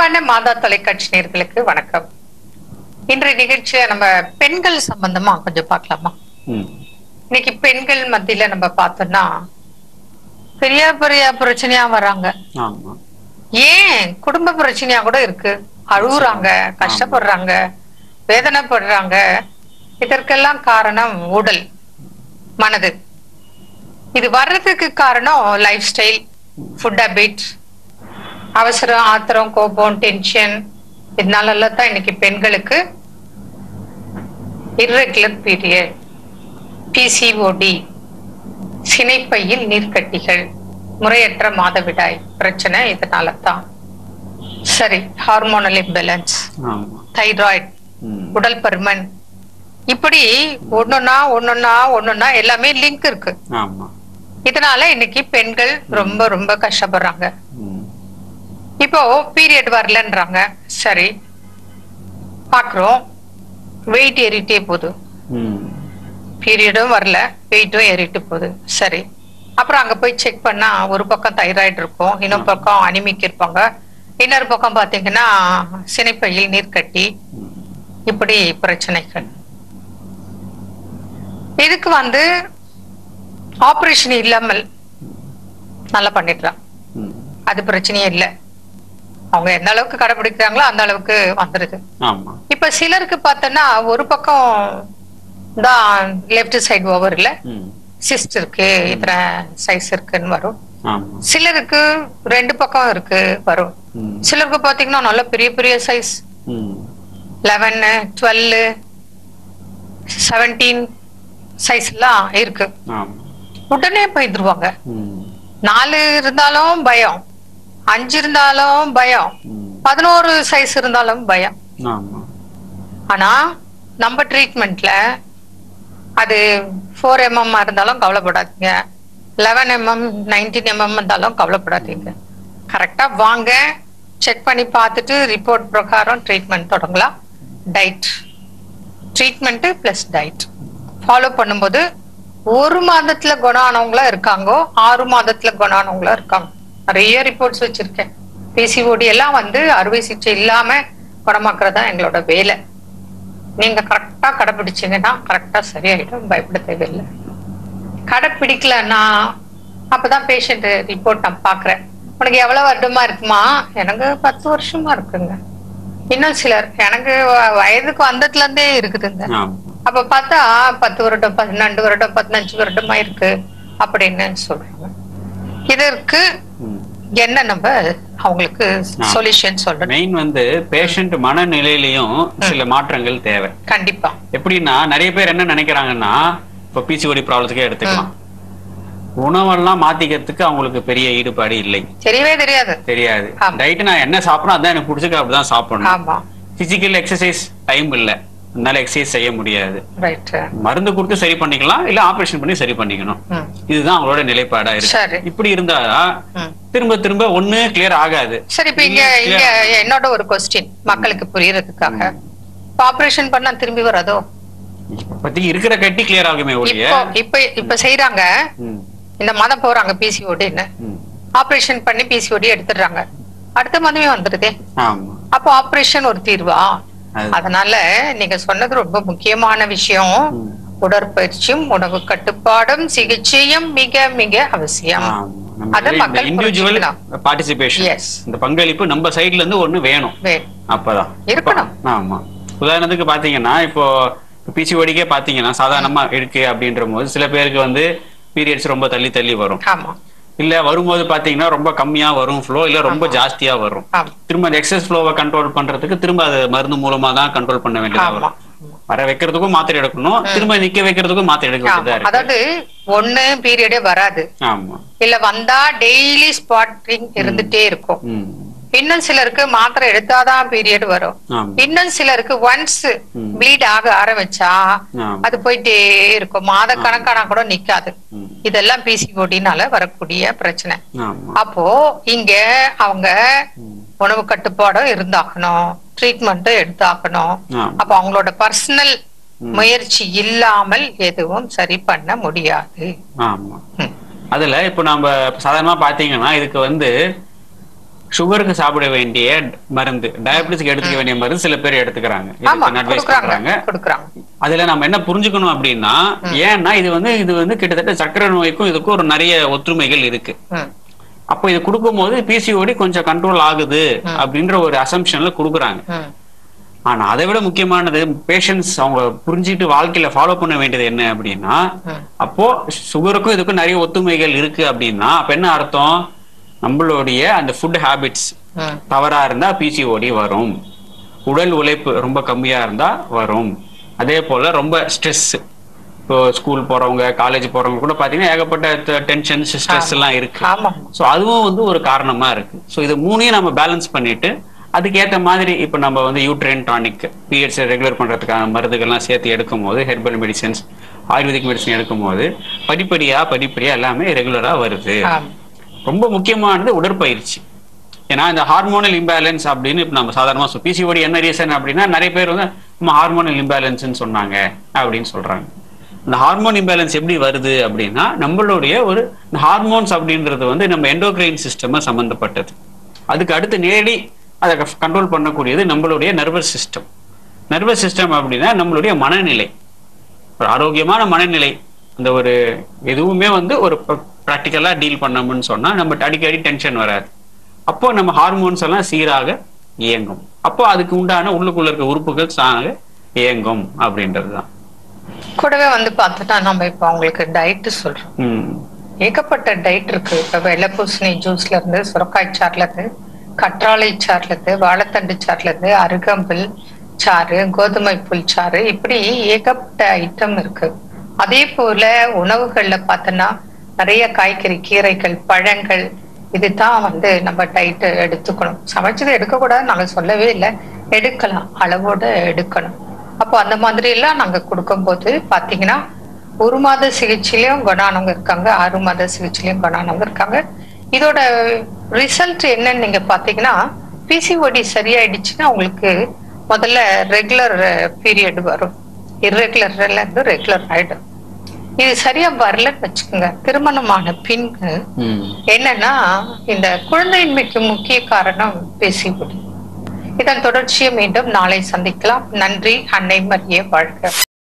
அன்பான மாதா தொலைக்காட்சி நேர்களுக்கு வணக்கம் இன்றைய நிகழ்ச்சியை நம்ம பெண்கள் சம்பந்தமா கொஞ்சம் பார்க்கலாமா ம் இன்னைக்கு பெண்கள் மத்தியில நம்ம பார்த்தோம்னா பெரிய பெரிய பிரச்சனையா வராங்க ஆமா ஏன் குடும்ப பிரச்சனையா கூட இருக்கு அழுகுறாங்க கஷ்டப்படுறாங்க வேதனைப்படுறாங்க இதற்கெல்லாம் காரணம் உடல் மனது இது வர்றதுக்கு காரணம் லைஃப் ஸ்டைல் ஃபுட் ஹேபிட் அவசரம் ஆத்திரம் கோபம் டென்ஷன் இதனால எல்லாம் தான் இன்னைக்கு பெண்களுக்கு இர்ரெகுலர் பீரியட் பிசிஓடி சினைப்பையில் நீர்க்கட்டிகள் முறையற்ற மாதவிடாய் பிரச்சனை இதனால தான் சரி ஹார்மோனல் இம்பேலன்ஸ் ஆமா தைராய்டு ம் உடல் பருமன் இப்படி ஒன்னொன்னா ஒன்னொன்னா ஒன்னொன்னா எல்லாமே லிங்க் இருக்கு ஆமா இதனால இன்னைக்கு பெண்கள் ரொம்ப ரொம்ப கஷ்டப்படுறாங்க ம் இப்போ பீரியட் வரலன்றாங்க சரி பாக்குறோம் வெயிட் ஏறிட்டே போகுது ம் பீரியடும் வரல வெயிட்டும் ஏறிட்டு போகுது சரி அப்புறம் அங்க போய் செக் பண்ணா ஒரு பக்கம் தைராய்டு இருக்கும் இன்னொரு பக்கம் அனிமிக் இருப்பாங்க இன்னொரு பக்கம் பாத்தீங்கன்னா சினைப்பையில் நீர் கட்டி ம். இப்படி பிரச்சனைகள் இதுக்கு வந்து ஆபரேஷன் இல்லாமல் நல்லா பண்ணிடலாம் ம் அது பிரச்சனையே இல்லை அவங்க எந்த அளவுக்கு கடைபிடிக்கிறாங்களோ அந்த அளவுக்கு வந்துருது ஆமா இப்ப சிலருக்கு பார்த்தோன்னா ஒரு பக்கம் தான் லெஃப்ட் சைடு ஓவர்ல ம் சிஸ்ட் இருக்கு இத்தனை சைஸ் இருக்குன்னு வரும் ஆமா சிலருக்கு ரெண்டு பக்கம் இருக்கு வரும் ம் சிலருக்கு பாத்தீங்கன்னா நல்ல பெரிய பெரிய சைஸ் ம் லெவனு டுவெல் செவன்டீன் சைஸ் எல்லாம் இருக்கு ஆமா உடனே போயிடுவாங்க ம் நாலு இருந்தாலும் பயம் அஞ்சு இருந்தாலும் பயம் ம் பதினோரு சைஸ் இருந்தாலும் பயம் ஆமா ஆனா நம்ம ட்ரீட்மெண்ட்ல அது ஃபோர் எம்எம் இருந்தாலும் கவலைப்படாதீங்க லெவன் எம்எம் நைன்டீன் எம்எம் இருந்தாலும் கவலைப்படாதீங்க கரெக்டா வாங்க செக் பண்ணி பார்த்துட்டு ரிப்போர்ட் பிரகாரம் ட்ரீட்மெண்ட் தொடங்கலாம் diet treatment plus diet follow பண்ணும்போது ஒரு மாதத்துல குணம் ஆனவங்களா இருக்காங்கோ ஆறு மாதத்துல குணம் ஆனவங்களா இருக்காங்க நிறைய ரிப்போர்ட்ஸ் வச்சிருக்கேன் பிசிஓடி எல்லாம் வந்து அறுவை சிகிச்சை இல்லாம குணமாக்குறது தான் எங்களோட வேலை நீங்க கரெக்டா கடைபிடிச்சீங்கன்னா கரெக்டா சரியாயிடும் பயப்பட தேவையில்லை கடைப்பிடிக்கலன்னா அப்பதான் பேஷண்ட் ரிப்போர்ட் நான் பாக்குறேன் உனக்கு எவ்வளவு வருடமா இருக்குமா எனக்கு பத்து வருஷமா இருக்குங்க இன்னும் சிலர் எனக்கு வ- வயதுக்கு வந்ததுல இருந்தே இருக்குதுங்க ஆமா அப்ப பார்த்தா பத்து வருடம் பன்னெண்டு வருடம் பதினஞ்சு வருடமா இருக்கு அப்படின்னு சொல்றாங்க இதற்கு ம் என்ன நம்ம அவங்களுக்கு சொல்யூஷன் சொல்லணும் மெயின் வந்து பேஷண்ட் மனநிலையிலயும் சில மாற்றங்கள் தேவை கண்டிப்பா எப்படின்னா நிறைய பேர் என்ன நினைக்கிறாங்கன்னா இப்ப பிசிஓடி ப்ராப்ளத்துக்கே எடுத்துக்கலாம் உணவெல்லாம் மாத்திக்கிறதுக்கு அவங்களுக்கு பெரிய ஈடுபாடு இல்லை தெரியவே தெரியாது தெரியாது ஆமா. டைட் நான் என்ன சாப்பிடணும் அதான் எனக்கு பிடிச்சிருக்கு அப்படிதான் சாப்பிடணும் ஆமா பிசிக்கல் எக்ஸசைஸ் டைம் இல்ல அதனால எக்ஸசைஸ் செய்ய முடியாது ரைட் மருந்து கொடுத்து சரி பண்ணிக்கலாம் இல்ல ஆபரேஷன் பண்ணி சரி பண்ணிக்கணும் ம் இதுதான் அவங்களோட நிலைப்பாடா சரி. இருக்கு இப்படி இருந்தா ம் திரும்ப திரும்ப ஒண்ணு கிளியர் ஆகாது சரி இப்ப இங்க இங்க என்னோட ஒரு கொஸ்டின் மக்களுக்கு புரியறதுக்காக ஆபரேஷன் பண்ணா திரும்பி வராதோ இப்போதைக்கு இருக்கிற கட்டி கிளியர் ஆகுமே ஒழிய இப்போ இப்ப இப்ப செய்யறாங்க ம், இந்த மாதம் போறாங்க பிசிஓடின்னு ம். ஆபரேஷன் பண்ணி பிசிஓடி எடுத்துடுறாங்க அடுத்த மாதமே வந்துடுதே ஆமா அப்போ ஆபரேஷன் ஒரு தீர்வா அது- அதனால நீங்க சொன்னது ரொம்ப முக்கியமான விஷயம் ம். உடற்பயிற்சியும் உணவு கட்டுப்பாடும் சிகிச்சையும் மிக மிக அவசியம் ஆமா. நம்ம அதை இந்த மக்கள் இண்டிவிஜுவல் புரிஞ்சுக்கலாம். Participation Yes. இந்த பங்களிப்பு நம்ம சைடுல இருந்து ஒண்ணு வேணும் வேணும் அப்பதான் இருக்கணும். ஆமா உதாரணத்துக்கு பாத்தீங்கன்னா இப்போ பிசிஓடிக்கே பாத்தீங்கன்னா சாதாரணமா இருக்கு அப்படின்ற போது சில பேருக்கு வந்து பீரியட்ஸ் ரொம்ப தள்ளி தள்ளி வரும் ஆமா இல்ல வரும்போது பாத்தீங்கன்னா ரொம்ப கம்மியா வரும் ஃப்ளோ இல்ல ரொம்ப ஜாஸ்தியா வரும் ஆமா திரும்ப அந்த எக்ஸஸ் ஃப்ளோவை கண்ட்ரோல் பண்றதுக்கு திரும்ப அது மருந்து மூலமா தான் கண்ட்ரோல் பண்ண வேண்டியதா ஆமா வரும் வர வைக்கிறதுக்கும் மாத்திரை எடுக்கணும் திரும்ப நிக்க வைக்கிறதுக்கும் மாத்திரை எடுக்க ஆமா. வேண்டியதா இருக்கு அதாவது ஒண்ணு பீரியடே வராது ஆமா இல்ல வந்தா டெய்லி ஸ்பாட்டிங் இருந்துட்டே இருக்கும் ம் இன்னும் சிலருக்கு மாத்திரை எடுத்தாதான் பீரியட் வரும் ஆமா இன்னும் சிலருக்கு ஒன்ஸ் ம். ப்ளீட் ஆக ஆரம்பிச்சா ஆமா அது போயிட்டே இருக்கும் மாத கணக்கானா கூட நிக்காது ம். இதெல்லாம் பிசிஓடினால வரக்கூடிய பிரச்சனை ஆமா அப்போ இங்க அவங்க ம். உணவு கட்டுப்பாடும் இருந்தாகணும் ட்ரீட்மெண்ட்டும் எடுத்தாகணும் ஆமா அப்ப அவங்களோட பர்சனல் முயற்சி இல்லாமல் எதுவும் சரி பண்ண முடியாது ஆமா ம். அதுல இப்போ நம்ம சாதாரணமா பாத்தீங்கன்னா இதுக்கு வந்து சுகருக்கு சாப்பிட வேண்டிய மருந்து டயபிட்டிஸ்க்கு எடுத்துக்க வேண்டிய மருந்து சில பேர் எடுத்துக்கிறாங்க ஆமா இதுக்கு அட்வைஸ் பண்றாங்க கொடுக்குறாங்க கொடுக்குறாங்க அதுல நம்ம என்ன புரிஞ்சுக்கணும் அப்படின்னா ஏன்னா இது வந்து இது வந்து கிட்டத்தட்ட சர்க்கரை நோய்க்கும் இதுக்கும் ஒரு நிறைய ஒற்றுமைகள் இருக்கு ம் அப்போ இது கொடுக்கும்போது பிசிஓடி கொஞ்சம் கண்ட்ரோல் ஆகுது அப்படின்ற ஒரு அசம்ஷன்ல கொடுக்குறாங்க ம் ஆனா அதை விட முக்கியமானது பேஷண்ட்ஸ் அவங்க புரிஞ்சுக்கிட்டு வாழ்க்கையில ஃபாலோ பண்ண வேண்டியது என்ன அப்படின்னா ம். அப்போ சுகருக்கும் இதுக்கும் நிறைய ஒத்துமைகள் இருக்கு அப்படின்னா அப்ப என்ன அர்த்தம் நம்மளுடைய அந்த ஃபுட் ஹாபிட்ஸ் ம் தவறா இருந்தா பிசிஓடி வரும் உடல் உழைப்பு ரொம்ப கம்மியா இருந்தா வரும் அதே போல ரொம்ப ஸ்ட்ரெஸ் இப்போ ஸ்கூல் போறவங்க காலேஜ் போறவங்க கூட பாத்தீங்கன்னா ஏகப்பட்ட டென்ஷன் ஸ்ட்ரெஸ் எல்லாம் இருக்கு ஆமா ஸோ அதுவும் வந்து ஒரு காரணமா இருக்கு ஸோ இது மூணையும் நம்ம பேலன்ஸ் பண்ணிட்டு அதுக்கேற்ற மாதிரி இப்போ நம்ம வந்து யூட்ரைன் டானிக் பீரியட்ஸ் ரெகுலர் பண்றதுக்கான மருந்துகள்லாம் சேர்த்து எடுக்கும் போது ஹெர்பல் மெடிசன்ஸ் ஆயுர்வேதிக் மெடிசன் எடுக்கும் போது படிப்படியா படிப்படியா எல்லாமே ரெகுலரா வருது ஆமா ரொம்ப முக்கியமானது உடற்பயிற்சி ஏன்னா இந்த ஹார்மோனல் இம்பேலன்ஸ் அப்படின்னு இப்ப நம்ம சாதாரணமா சொல் பிசிஓடி என்ன ரீசன் அப்படின்னா நிறைய பேர் வந்து நம்ம ஹார்மோனல் இம்பேலன்ஸ்னு சொன்னாங்க அப்படின்னு சொல்றாங்க இந்த ஹார்மோன் இம்பேலன்ஸ் எப்படி வருது அப்படின்னா நம்மளுடைய ஒரு ஹார்மோன்ஸ் அப்படின்றது வந்து நம்ம எண்டோக்ரைன் சிஸ்டம் சம்பந்தப்பட்டது அதுக்கு அடுத்து நேரடி அதை கண்ட்ரோல் பண்ணக்கூடியது நம்மளுடைய நர்வஸ் சிஸ்டம் நர்வஸ் சிஸ்டம் அப்படின்னா நம்மளுடைய மனநிலை ஒரு ஆரோக்கியமான மனநிலை அந்த ஒரு எதுவுமே வந்து ஒரு ப்ராக்டிக்கலா டீல் பண்ணோம்னு சொன்னா நம்ம அடிக்கடி டென்ஷன் வராது அப்போ நம்ம ஹார்மோன்ஸ் எல்லாம் சீராக இயங்கும் அப்போ அதுக்கு உண்டான உள்ளுக்குள்ள இருக்க உறுப்புகள் சாக இயங்கும் அப்படின்றதுதான் கூடவே வந்து பார்த்தோன்னா நம்ம இப்போ அவங்களுக்கு டயட் சொல்றோம் ம் ஏகப்பட்ட டயட் இருக்கு இப்ப வெள்ளை பூசணி ஜூஸ்ல இருந்து சுரக்காய் சாறுல இருந்து கற்றாழை சாறுல இருந்து வாழைத்தண்டு சாறுல இருந்து அருகம்பில் சாறு கோதுமை புல் சாறு இப்படி ஏகப்பட்ட ஐட்டம் இருக்கு அதே போல உணவுகள்ல பார்த்தோன்னா நிறைய காய்கறி கீரைகள் பழங்கள் இதுதான் வந்து நம்ம டயட் எடுத்துக்கணும் சமைச்சது எடுக்கக்கூடாது நாங்க சொல்லவே இல்லை எடுக்கலாம் அளவோட எடுக்கணும் அப்போ அந்த மாதிரி எல்லாம் நாங்க கொடுக்கும்போது பாத்தீங்கன்னா ஒரு மாத சிகிச்சையிலயும் குணானவங்க இருக்காங்க ஆறு மாத சிகிச்சையிலயும் குணானவங்க இருக்காங்க இதோட ரிசல்ட் என்னன்னு நீங்க பாத்தீங்கன்னா பிசிஓடி சரியாயிடுச்சுன்னா உங்களுக்கு முதல்ல ரெகுலர் பீரியட் வரும் இர்ரெகுலர்ல இருந்து ரெகுலர் ஆயிடும் இது சரியா வரலன்னு வச்சுக்கோங்க திருமணமான பின்பு ம் என்னன்னா இந்த குழந்தையின்மைக்கு முக்கிய காரணம் பிசிஓடி இதன் தொடர்ச்சியை மீண்டும் நாளை சந்திக்கலாம் நன்றி அன்னை மரியே வாழ்க